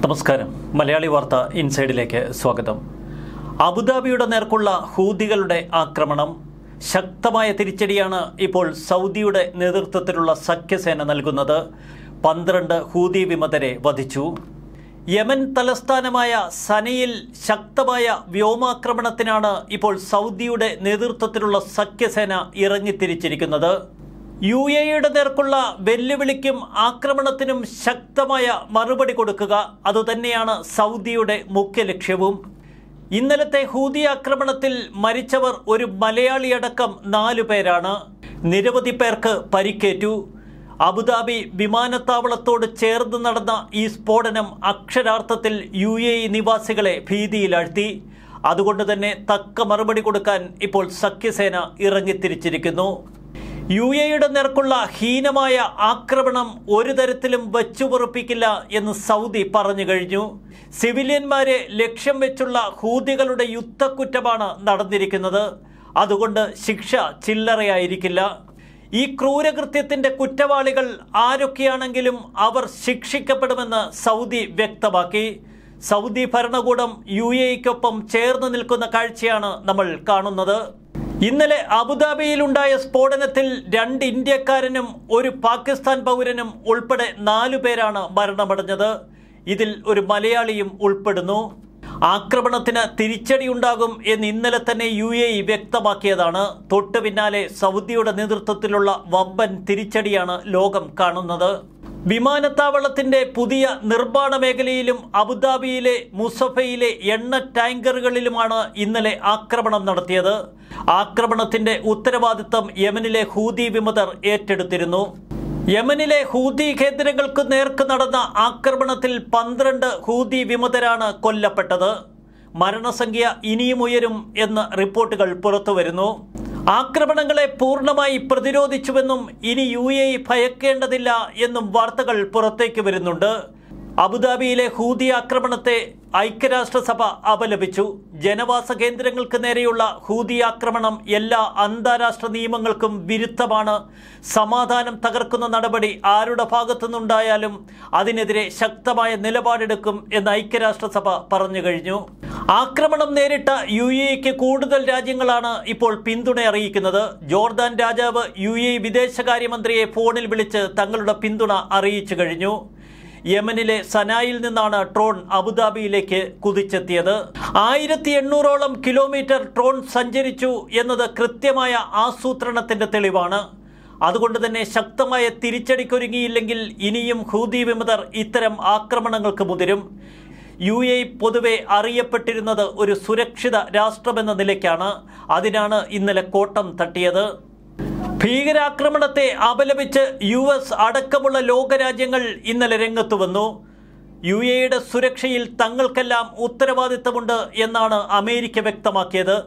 നമസ്കാരം മലയാളി വാർത്ത ഇൻസൈഡിലേക്ക് സ്വാഗതം അബുദാബിയുടെ നേർക്കുള്ള ഹൂതികളുടെ ആക്രമണം ശക്തമായ തിരിച്ചടിയാണ് ഇപ്പോൾ സൗദിയുടെ നേതൃത്വത്തിലുള്ള സഖ്യസേന നൽകുന്നത് പന്ത്രണ്ട് ഹൂതി വിമതരെ വധിച്ചു യമൻ തലസ്ഥാനമായ സനയിൽ ശക്തമായ വ്യോമാക്രമണത്തിനാണ് ഇപ്പോൾ സൗദിയുടെ നേതൃത്വത്തിലുള്ള സഖ്യസേന ഇറങ്ങിത്തിരിച്ചിരിക്കുന്നത് യു എയുടെ നേർക്കുള്ള വെല്ലുവിളിക്കും ആക്രമണത്തിനും ശക്തമായ മറുപടി കൊടുക്കുക അതുതന്നെയാണ് സൗദിയുടെ മുഖ്യ ലക്ഷ്യവും ഇന്നലത്തെ ഹൂതി ആക്രമണത്തിൽ മരിച്ചവർ ഒരു മലയാളിയടക്കം നാലു പേരാണ് നിരവധി പേർക്ക് പരിക്കേറ്റു അബുദാബി വിമാനത്താവളത്തോട് ചേർന്ന് നടന്ന ഈ സ്ഫോടനം അക്ഷരാർത്ഥത്തിൽ യു എ ഇ നിവാസികളെ ഭീതിയിലാഴ്ത്തി അതുകൊണ്ട് തന്നെ തക്ക മറുപടി കൊടുക്കാൻ ഇപ്പോൾ സഖ്യസേന ഇറങ്ങിത്തിരിച്ചിരിക്കുന്നു യു എയുടെ നേർക്കുള്ള ഹീനമായ ആക്രമണം ഒരു തരത്തിലും വച്ചുപുറപ്പിക്കില്ല എന്ന് സൗദി പറഞ്ഞു കഴിഞ്ഞു സിവിലിയന്മാരെ ലക്ഷ്യം വെച്ചുള്ള ഹൂതികളുടെ യുദ്ധക്കുറ്റമാണ് നടന്നിരിക്കുന്നത് അതുകൊണ്ട് ശിക്ഷ ചില്ലറയായിരിക്കില്ല ഈ ക്രൂരകൃത്യത്തിന്റെ കുറ്റവാളികൾ ആരൊക്കെയാണെങ്കിലും അവർ ശിക്ഷിക്കപ്പെടുമെന്ന് സൗദി വ്യക്തമാക്കി സൗദി ഭരണകൂടം യു എക്കൊപ്പം ചേർന്ന് നിൽക്കുന്ന കാഴ്ചയാണ് നമ്മൾ കാണുന്നത് ഇന്നലെ അബുദാബിയിലുണ്ടായ സ്ഫോടനത്തിൽ രണ്ട് ഇന്ത്യക്കാരനും ഒരു പാകിസ്ഥാൻ പൗരനും ഉൾപ്പെടെ നാലു പേരാണ് മരണമടഞ്ഞത് ഇതിൽ ഒരു മലയാളിയും ഉൾപ്പെടുന്നു ആക്രമണത്തിന് തിരിച്ചടിയുണ്ടാകും എന്ന് ഇന്നലെ തന്നെ യു എ ഇ വ്യക്തമാക്കിയതാണ് തൊട്ടു പിന്നാലെ സൗദിയുടെ നേതൃത്വത്തിലുള്ള വമ്പൻ തിരിച്ചടിയാണ് ലോകം കാണുന്നത് വിമാനത്താവളത്തിന്റെ പുതിയ നിർമ്മാണ മേഖലയിലും അബുദാബിയിലെ മുസഫയിലെ എണ്ണ ടാങ്കറുകളിലുമാണ് ഇന്നലെ ആക്രമണം നടത്തിയത് ആക്രമണത്തിന്റെ ഉത്തരവാദിത്തം യമനിലെ ഹൂതി വിമതർ ഏറ്റെടുത്തിരുന്നു യമനിലെ ഹൂതി കേന്ദ്രങ്ങൾക്ക് നേർക്ക് നടന്ന ആക്രമണത്തിൽ പന്ത്രണ്ട് ഹൂതി വിമതരാണ് കൊല്ലപ്പെട്ടത് മരണസംഖ്യ ഇനിയും ഉയരും എന്ന് റിപ്പോർട്ടുകൾ പുറത്തുവരുന്നു ആക്രമണങ്ങളെ പൂർണ്ണമായി പ്രതിരോധിച്ചുവെന്നും ഇനി യു എ ഭയക്കേണ്ടതില്ല എന്നും വാർത്തകൾ പുറത്തേക്ക് വരുന്നുണ്ട് അബുദാബിയിലെ ഹൂതി ആക്രമണത്തെ ഐക്യരാഷ്ട്രസഭ അപലപിച്ചു ജനവാസ കേന്ദ്രങ്ങൾക്ക് നേരെയുള്ള ഹൂതി ആക്രമണം എല്ലാ അന്താരാഷ്ട്ര നിയമങ്ങൾക്കും വിരുദ്ധമാണ് സമാധാനം തകർക്കുന്ന നടപടി ആരുടെ ഭാഗത്തുനിന്നുണ്ടായാലും അതിനെതിരെ ശക്തമായ നിലപാടെടുക്കും എന്ന് ഐക്യരാഷ്ട്രസഭ പറഞ്ഞു കഴിഞ്ഞു ആക്രമണം നേരിട്ട യു എക്ക് കൂടുതൽ രാജ്യങ്ങളാണ് ഇപ്പോൾ പിന്തുണ അറിയിക്കുന്നത് ജോർദാൻ രാജാവ് യു എ വിദേശകാര്യമന്ത്രിയെ ഫോണിൽ വിളിച്ച് തങ്ങളുടെ പിന്തുണ അറിയിച്ചു കഴിഞ്ഞു യമനിലെ സനായിൽ നിന്നാണ് ട്രോൺ അബുദാബിയിലേക്ക് കുതിച്ചെത്തിയത് ആയിരത്തി എണ്ണൂറോളം കിലോമീറ്റർ ട്രോൺ സഞ്ചരിച്ചു എന്നത് കൃത്യമായ ആസൂത്രണത്തിന്റെ തെളിവാണ് അതുകൊണ്ട് തന്നെ ശക്തമായ തിരിച്ചടിക്കൊരുങ്ങിയില്ലെങ്കിൽ ഇനിയും ഹൂതി വിമതർ ഇത്തരം ആക്രമണങ്ങൾക്ക് മുതിരും യു എ പൊതുവെ അറിയപ്പെട്ടിരുന്നത് ഒരു സുരക്ഷിത രാഷ്ട്രമെന്ന നിലയ്ക്കാണ് അതിനാണ് ഇന്നലെ കോട്ടം തട്ടിയത് ഭീകരാക്രമണത്തെ അപലപിച്ച് യു എസ് അടക്കമുള്ള ലോകരാജ്യങ്ങൾ ഇന്നലെ രംഗത്തു വന്നു യു എയുടെ സുരക്ഷയിൽ തങ്ങൾക്കെല്ലാം ഉത്തരവാദിത്തമുണ്ട് എന്നാണ് അമേരിക്ക വ്യക്തമാക്കിയത്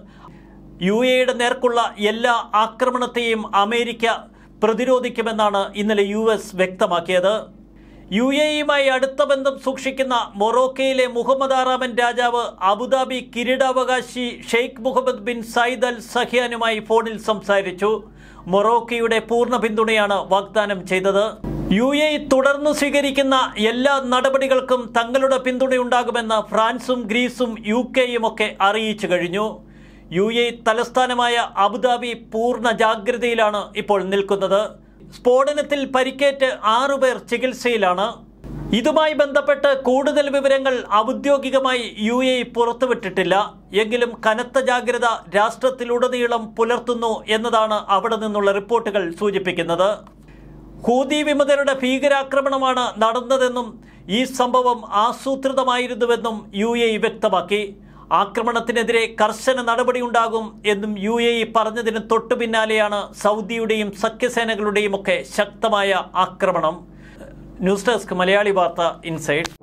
യു എയുടെ നേർക്കുള്ള എല്ലാ ആക്രമണത്തെയും അമേരിക്ക പ്രതിരോധിക്കുമെന്നാണ് ഇന്നലെ യു എസ് വ്യക്തമാക്കിയത് യു എയുമായി അടുത്ത ബന്ധം സൂക്ഷിക്കുന്ന മൊറോക്കയിലെ മുഹമ്മദ് ആറാമൻ രാജാവ് അബുദാബി കിരീടാവകാശി Sheikh Mohammed bin Zayed Al സഹിയാനുമായി ഫോണിൽ സംസാരിച്ചു മൊറോക്കയുടെ പൂർണ്ണ പിന്തുണയാണ് വാഗ്ദാനം ചെയ്തത് യു എ തുടർന്നു സ്വീകരിക്കുന്ന എല്ലാ നടപടികൾക്കും തങ്ങളുടെ പിന്തുണയുണ്ടാകുമെന്ന് ഫ്രാൻസും ഗ്രീസും യു കെയും ഒക്കെ അറിയിച്ചു കഴിഞ്ഞു യു എ തലസ്ഥാനമായ അബുദാബി പൂർണ്ണ ജാഗ്രതയിലാണ് ഇപ്പോൾ നിൽക്കുന്നത് സ്ഫോടനത്തിൽ പരിക്കേറ്റ് ആറുപേർ ചികിത്സയിലാണ് ഇതുമായി ബന്ധപ്പെട്ട് കൂടുതൽ വിവരങ്ങൾ ഔദ്യോഗികമായി യു എ പുറത്തുവിട്ടിട്ടില്ല എങ്കിലും കനത്ത ജാഗ്രത രാഷ്ട്രത്തിലുടനീളം പുലർത്തുന്നു എന്നതാണ് അവിടെ നിന്നുള്ള റിപ്പോർട്ടുകൾ സൂചിപ്പിക്കുന്നത് ഹൂതി വിമതരുടെ ഭീകരാക്രമണമാണ് നടന്നതെന്നും ഈ സംഭവം ആസൂത്രിതമായിരുന്നുവെന്നും യു എ വ്യക്തമാക്കി ആക്രമണത്തിനെതിരെ കർശന നടപടിയുണ്ടാകും എന്നും യു എ ഇ പറഞ്ഞതിന് തൊട്ടു പിന്നാലെയാണ് സൗദിയുടെയും സഖ്യസേനകളുടെയും ഒക്കെ ശക്തമായ ആക്രമണം ന്യൂസ് ഡെസ്ക് മലയാളി വാർത്ത ഇൻസൈഡ്